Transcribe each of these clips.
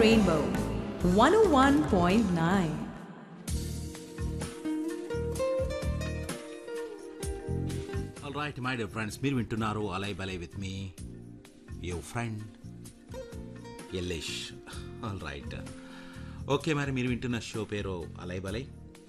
Rainbow 101.9. All right my dear friends మీరు వింటున్నారు Alai Balai with me your friend Ellesh all right okay మరి మీరు వింటున్న షో పేరు అలై బలై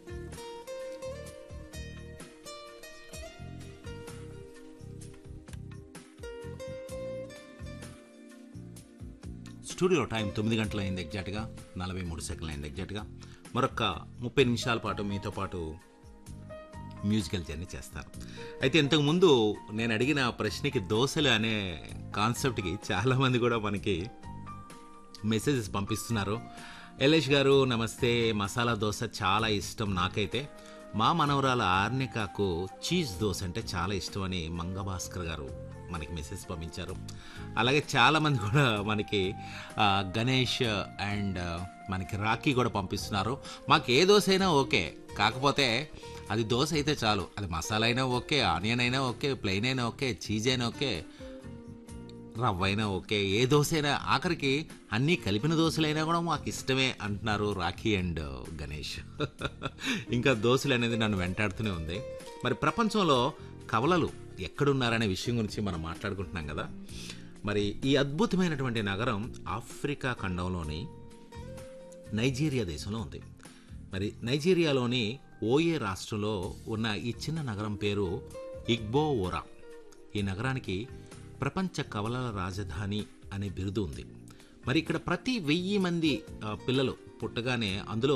స్టూడియో టైం తొమ్మిది గంటలు అయింది ఎగ్జాక్ట్గా నలభై మూడు సెకండ్లు అయింది ఎగ్జాక్ట్గా మరొక ముప్పై నిమిషాల పాటు మీతో పాటు మ్యూజికల్ జర్నీ చేస్తారు అయితే ఇంతకుముందు నేను అడిగిన ప్రశ్నకి దోశలు అనే కాన్సెప్ట్కి చాలామంది కూడా మనకి మెసేజెస్ పంపిస్తున్నారు ఎల్లేష్ గారు నమస్తే మసాలా దోశ చాలా ఇష్టం నాకైతే మా మనవరాల ఆర్నికాకు చీజ్ దోశ అంటే చాలా ఇష్టం అని మంగభాస్కర్ గారు మనకి మెసేజ్ పంపించారు అలాగే చాలామంది కూడా మనకి ఆ, గణేష్ అండ్ మనకి రాఖీ కూడా పంపిస్తున్నారు మాకు ఏ దోశ అయినా ఓకే కాకపోతే అది దోశ అయితే చాలు అది మసాలా అయినా ఓకే ఆనియన్ అయినా ఓకే ప్లెయిన్ అయినా ఓకే చీజ్ అయినా ఓకే రవ్వ అయినా ఓకే ఏ దోశ అయినా ఆఖరికి అన్నీ కలిపిన దోశలైనా కూడా మాకు ఇష్టమే అంటున్నారు రాఖీ అండ్ గణేష్ ఇంకా దోశలు అనేది నన్ను వెంటాడుతూనే ఉంది మరి ప్రపంచంలో కవలలు ఎక్కడున్నారనే విషయం గురించి మనం మాట్లాడుకుంటున్నాం కదా మరి ఈ అద్భుతమైనటువంటి నగరం ఆఫ్రికా ఖండంలోని నైజీరియా దేశంలో ఉంది మరి నైజీరియాలోని ఓయే రాష్ట్రంలో ఉన్న ఈ చిన్న నగరం పేరు ఇగ్బో ఓరా ఈ నగరానికి ప్రపంచ కవలల రాజధాని అనే బిరుదు ఉంది మరి ఇక్కడ ప్రతి వెయ్యి మంది ఆ, పిల్లలు పుట్టగానే అందులో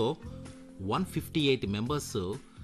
వన్ ఫిఫ్టీ ఎయిట్ మెంబర్స్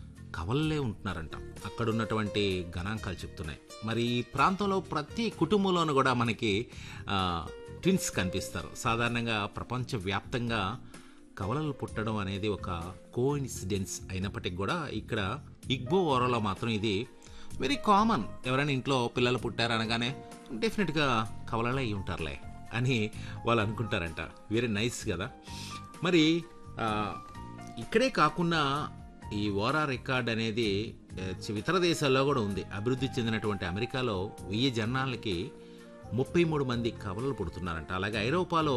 కవలలే ఉంటున్నారంట అక్కడ ఉన్నటువంటి గణాంకాలు చెప్తున్నాయి మరి ఈ ప్రాంతంలో ప్రతి కుటుంబంలోనూ కూడా మనకి ఆ, ట్విన్స్ కనిపిస్తారు సాధారణంగా ప్రపంచవ్యాప్తంగా కవలలు పుట్టడం అనేది ఒక కోఇన్సిడెన్స్ అయినప్పటికీ కూడా ఇక్కడ ఇగ్బో ఓరలో మాత్రం ఇది వెరీ కామన్ ఎవరైనా ఇంట్లో పిల్లలు పుట్టారు అనగానే డెఫినెట్గా కవలలే అయి ఉంటారులే అని వాళ్ళు అనుకుంటారంట వెరీ నైస్ కదా మరి ఆ, ఇక్కడే కాకుండా ఈ ఓరా రికార్డ్ అనేది ఆ, చి- ఇతర దేశాల్లో కూడా ఉంది అభివృద్ధి చెందినటువంటి అమెరికాలో వెయ్యి జనాలకి ముప్పై మూడు మంది కవలలు పుడుతున్నారంట అలాగే ఐరోపాలో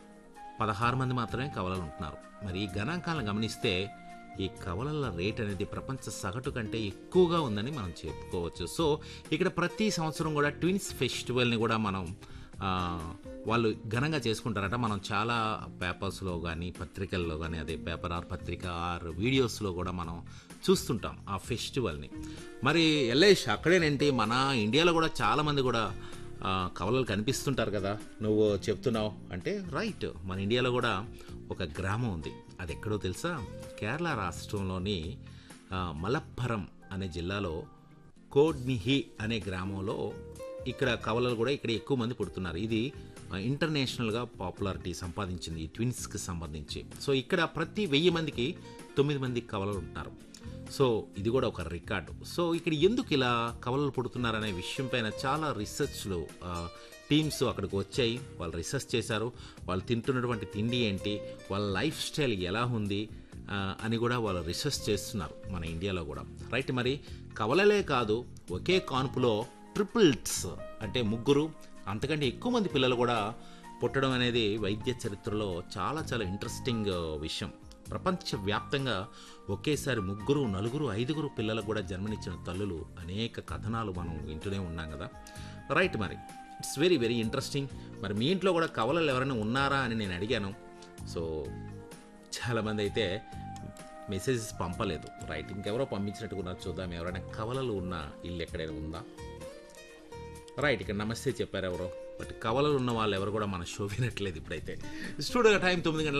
పదహారు మంది మాత్రమే కవలలు ఉంటున్నారు మరి ఈ గణాంకాలను గమనిస్తే ఈ కవలల రేట్ అనేది ప్రపంచ సగటు కంటే ఎక్కువగా ఉందని మనం చెప్పుకోవచ్చు సో ఇక్కడ ప్రతి సంవత్సరం కూడా ట్విన్స్ ఫెస్టివల్ని కూడా మనం ఆ, వాళ్ళు ఘనంగా చేసుకుంటారట మనం చాలా పేపర్స్లో కానీ పత్రికల్లో కానీ అదే పేపర్ ఆర్ పత్రిక ఆర్ వీడియోస్లో కూడా మనం చూస్తుంటాం ఆ ఫెస్టివల్ని మరి ఎల్లేష్ అక్కడేనేంటి మన ఇండియాలో కూడా చాలామంది కూడా ఆ, కవలలు కనిపిస్తుంటారు కదా నువ్వు చెప్తున్నావు అంటే రైట్ మన ఇండియాలో కూడా ఒక గ్రామం ఉంది అది ఎక్కడో తెలుసా కేరళ రాష్ట్రంలోని ఆ, మలప్పరం అనే జిల్లాలో కోడ్మిహి అనే గ్రామంలో ఇక్కడ కవలలు కూడా ఇక్కడ ఎక్కువ మంది పుడుతున్నారు ఇది ఆ, ఇంటర్నేషనల్గా పాపులారిటీ సంపాదించింది ఈ ట్విన్స్కి సంబంధించి సో ఇక్కడ ప్రతి వెయ్యి మందికి తొమ్మిది మంది కవలలు ఉంటున్నారు సో ఇది కూడా ఒక రికార్డు సో ఇక్కడ ఎందుకు ఇలా కవలలు పుడుతున్నారనే విషయం పైన చాలా రీసెర్చ్లు టీమ్స్ అక్కడికి వచ్చాయి వాళ్ళు రీసెర్చ్ చేశారు వాళ్ళు తింటున్నటువంటి తిండి ఏంటి వాళ్ళ లైఫ్ స్టైల్ ఎలా ఉంది ఆ, అని కూడా వాళ్ళు రీసెర్చ్ చేస్తున్నారు మన ఇండియాలో కూడా రైట్ మరి కవలలే కాదు ఒకే కాన్పులో ట్రిపుల్స్ అంటే ముగ్గురు అంతకంటే ఎక్కువ మంది పిల్లలు కూడా పుట్టడం అనేది వైద్య చరిత్రలో చాలా చాలా ఇంట్రెస్టింగ్ విషయం ప్రపంచవ్యాప్తంగా ఒకేసారి ముగ్గురు నలుగురు ఐదుగురు పిల్లలకు కూడా జన్మనిచ్చిన తల్లులు అనేక కథనాలు మనం వింటూనే ఉన్నాం కదా రైట్ మరి ఇట్స్ వెరీ వెరీ ఇంట్రెస్టింగ్ మరి మీ ఇంట్లో కూడా కవలలు ఎవరైనా ఉన్నారా అని నేను అడిగాను సో చాలామంది అయితే మెసేజెస్ పంపలేదు రైట్ ఇంకెవరో పంపించినట్టుగా ఉన్నారు చూద్దాం ఎవరైనా కవలలు ఉన్న ఇల్లు ఎక్కడైనా ఉందా రైట్ ఇక్కడ నమస్తే చెప్పారు ఎవరో బట్ కవలలు ఉన్న వాళ్ళు ఎవరు కూడా మన షో వినట్లేదు ఇప్పుడైతే స్టూడియో టైం తొమ్మిది గంటల